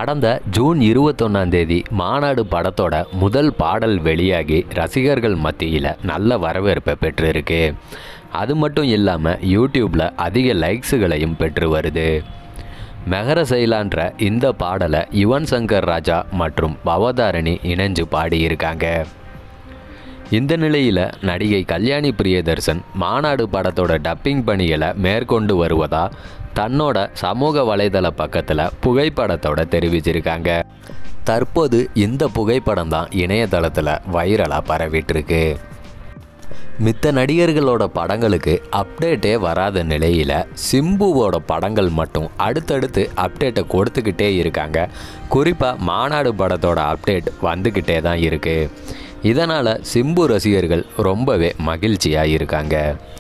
கடந்த ஜூன் இருபத்தொன்னாம் தேதி மாநாடு படத்தோட முதல் பாடல் வெளியாகி ரசிகர்கள் மத்தியில் நல்ல வரவேற்பை பெற்றிருக்கு அது மட்டும் இல்லாமல் யூடியூப்பில் அதிக லைக்ஸுகளையும் பெற்று வருது மெகர செயலான்ற இந்த பாடலை யுவன் சங்கர் ராஜா மற்றும் பவதாரணி இணைஞ்சு பாடியிருக்காங்க இந்த நிலையில் நடிகை கல்யாணி பிரியதர்சன் மாநாடு படத்தோட டப்பிங் பணிகளை மேற்கொண்டு வருவதா தன்னோட சமூக வலைதள பக்கத்தில் புகைப்படத்தோட தெரிவிச்சிருக்காங்க தற்போது இந்த புகைப்படம் தான் இணையதளத்தில் வைரலாக பரவிட்டுருக்கு மித்த நடிகர்களோட படங்களுக்கு அப்டேட்டே வராத நிலையில் சிம்புவோட படங்கள் மட்டும் அடுத்தடுத்து அப்டேட்டை கொடுத்துக்கிட்டே இருக்காங்க குறிப்பாக மாநாடு படத்தோட அப்டேட் வந்துக்கிட்டே தான் இருக்குது இதனால் சிம்பு ரசிகர்கள் ரொம்பவே மகிழ்ச்சியாக இருக்காங்க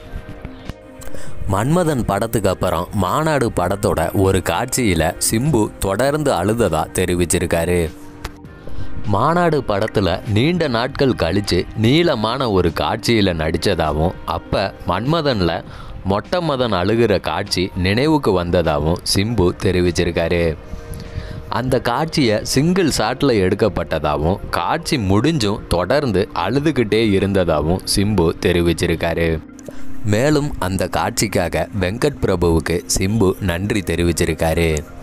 மன்மதன் படத்துக்கு அப்புறம் மாநாடு படத்தோட ஒரு காட்சியில் சிம்பு தொடர்ந்து அழுததா தெரிவிச்சிருக்காரு மாநாடு படத்தில் நீண்ட நாட்கள் கழித்து நீளமான ஒரு காட்சியில் நடித்ததாகவும் அப்போ மன்மதனில் மொட்டை மதன் அழுகிற காட்சி நினைவுக்கு வந்ததாகவும் சிம்பு தெரிவிச்சிருக்காரு அந்த காட்சியை சிங்கிள் ஷாட்டில் எடுக்கப்பட்டதாகவும் காட்சி முடிஞ்சும் தொடர்ந்து அழுதுகிட்டே இருந்ததாகவும் சிம்பு தெரிவிச்சிருக்காரு மேலும் அந்த காட்சிக்காக வெங்கட் பிரபுவுக்கு சிம்பு நன்றி தெரிவிச்சிருக்காரு